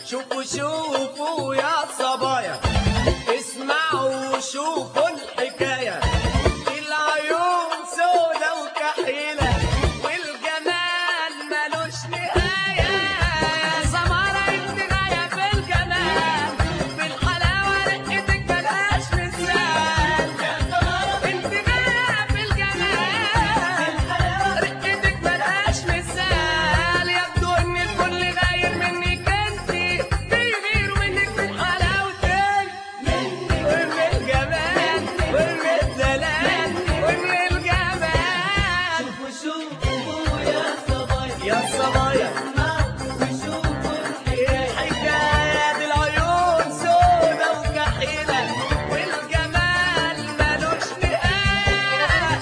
شوفوا شوفوا يا صبايا اسمعوا شوفوا الحكاية العيون سودا وكحيلة والجمال ملوش نهاية يا سمرة انت غاية في الجمال بالحلاوة رقتك ملهاش مثال يا سمرة انت غاية في الجمال رقتك ملهاش مثال يبدو ان الكل غاير منك انت بيغيروا منك من حلاوتك ومن الجمال ومن الدلال ومن الجمال شوفوا شوفوا يا صبايا يا صبايا وشوفوا الحكاية الحكاية دي العيون سودا وكحيلة والجمال ملوش نهاية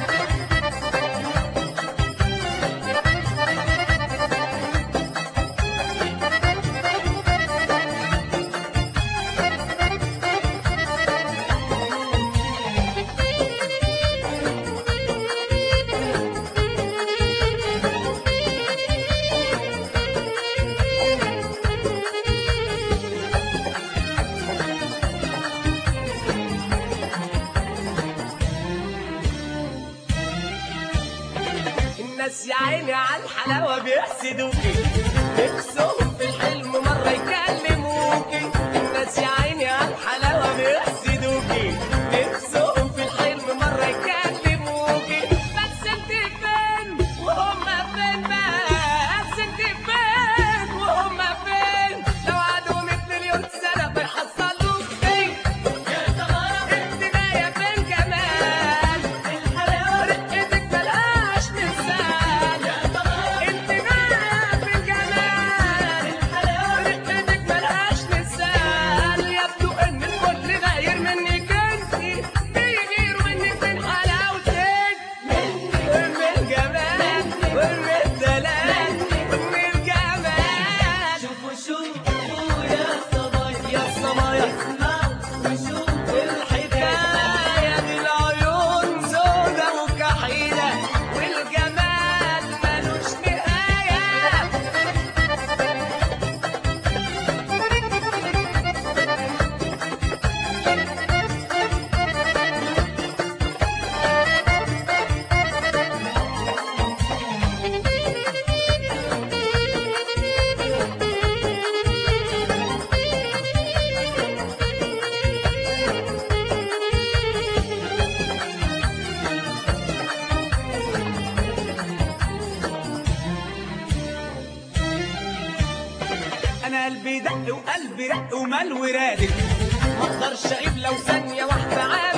الناس يا عيني على الحلاوة بيحسدوكي نفسهم في الحلم مرة يكلموكي الناس يا عيني على الحلاوة بيحسدوكي نفسهم في الحلم مرة يكلموكي بس انت فين وهم فين بس انت فين وهم فين لو قعدوا 100 مليون سنة ما يحصلوكي يا سمرة انت جاية في الجمال الحلاوة رقتك ملهاش مثال يا سمرة انت جاية في الجمال الحلاوة رقتك ملهاش مثال يبدو ان الكل غاير منك انت بيغيروا منك من حلاوتك ومن الجمال ومن الدلال ومن الجمال شوفوا شوفوا يا صبايا يا صبايا اسمعوا وشوفوا الحكاية دي العيون سودا وكحيلة والجمال ملوش نهاية انا قلبي دق وقلبي رق ومال ورادك ما اقدرش اغيب لو ثانيه واحده عادي